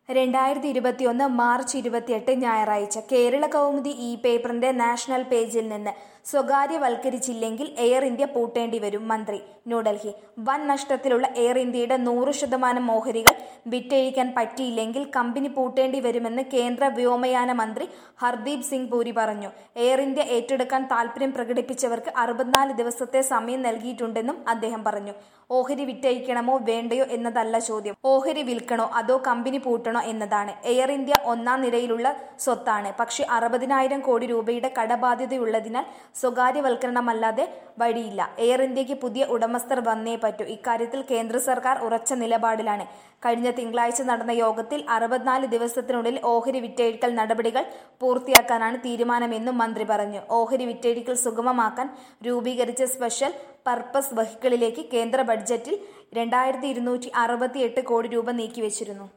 രണ്ടായിരത്തി ഇരുപത്തിയൊന്ന് മാർച്ച് ഇരുപത്തിയെട്ട് ഞായറാഴ്ച കേരള കൗമുദി ഇ പേപ്പറിന്റെ നാഷണൽ പേജിൽ നിന്ന് സ്വകാര്യവൽക്കരിച്ചില്ലെങ്കിൽ എയർ ഇന്ത്യ പൂട്ടേണ്ടി വരും മന്ത്രി ന്യൂഡൽഹി വൻ നഷ്ടത്തിലുള്ള എയർ ഇന്ത്യയുടെ നൂറ് ശതമാനം ഓഹരികൾ വിറ്റഴിക്കാൻ പറ്റിയില്ലെങ്കിൽ കമ്പനി പൂട്ടേണ്ടി വരുമെന്ന് കേന്ദ്ര വ്യോമയാന മന്ത്രി ഹർദീപ് സിംഗ് പൂരി പറഞ്ഞു എയർ ഇന്ത്യ ഏറ്റെടുക്കാൻ താൽപര്യം പ്രകടിപ്പിച്ചവർക്ക് അറുപത്തിനാല് ദിവസത്തെ സമയം നൽകിയിട്ടുണ്ടെന്നും അദ്ദേഹം പറഞ്ഞു ഓഹരി വിറ്റഴിക്കണമോ വേണ്ടയോ എന്നതല്ല ചോദ്യം ഓഹരി വിൽക്കണോ അതോ കമ്പനി പൂട്ടണോ എന്നതാണ് എയർ ഇന്ത്യ ഒന്നാം നിരയിലുള്ള സ്വത്താണ് പക്ഷെ അറുപതിനായിരം കോടി രൂപയുടെ കടബാധ്യതയുള്ളതിനാൽ സ്വകാര്യവൽക്കരണമല്ലാതെ വഴിയില്ല എയർ ഇന്ത്യക്ക് പുതിയ ഉടമസ്ഥർ വന്നേ പറ്റൂ ഇക്കാര്യത്തിൽ കേന്ദ്ര സർക്കാർ ഉറച്ച നിലപാടിലാണ് കഴിഞ്ഞ തിങ്കളാഴ്ച നടന്ന യോഗത്തിൽ അറുപത്തിനാല് ദിവസത്തിനുള്ളിൽ ഓഹരി വിറ്റഴിക്കൽ നടപടികൾ പൂർത്തിയാക്കാനാണ് തീരുമാനമെന്നും മന്ത്രി പറഞ്ഞു ഓഹരി വിറ്റഴിക്കൽ സുഗമമാക്കാൻ രൂപീകരിച്ച സ്പെഷ്യൽ പർപ്പസ് വെഹിക്കിളിലേക്ക് കേന്ദ്ര ബഡ്ജറ്റിൽ രണ്ടായിരത്തി ഇരുന്നൂറ്റി അറുപത്തിയെട്ട് കോടി രൂപ നീക്കിവച്ചിരുന്നു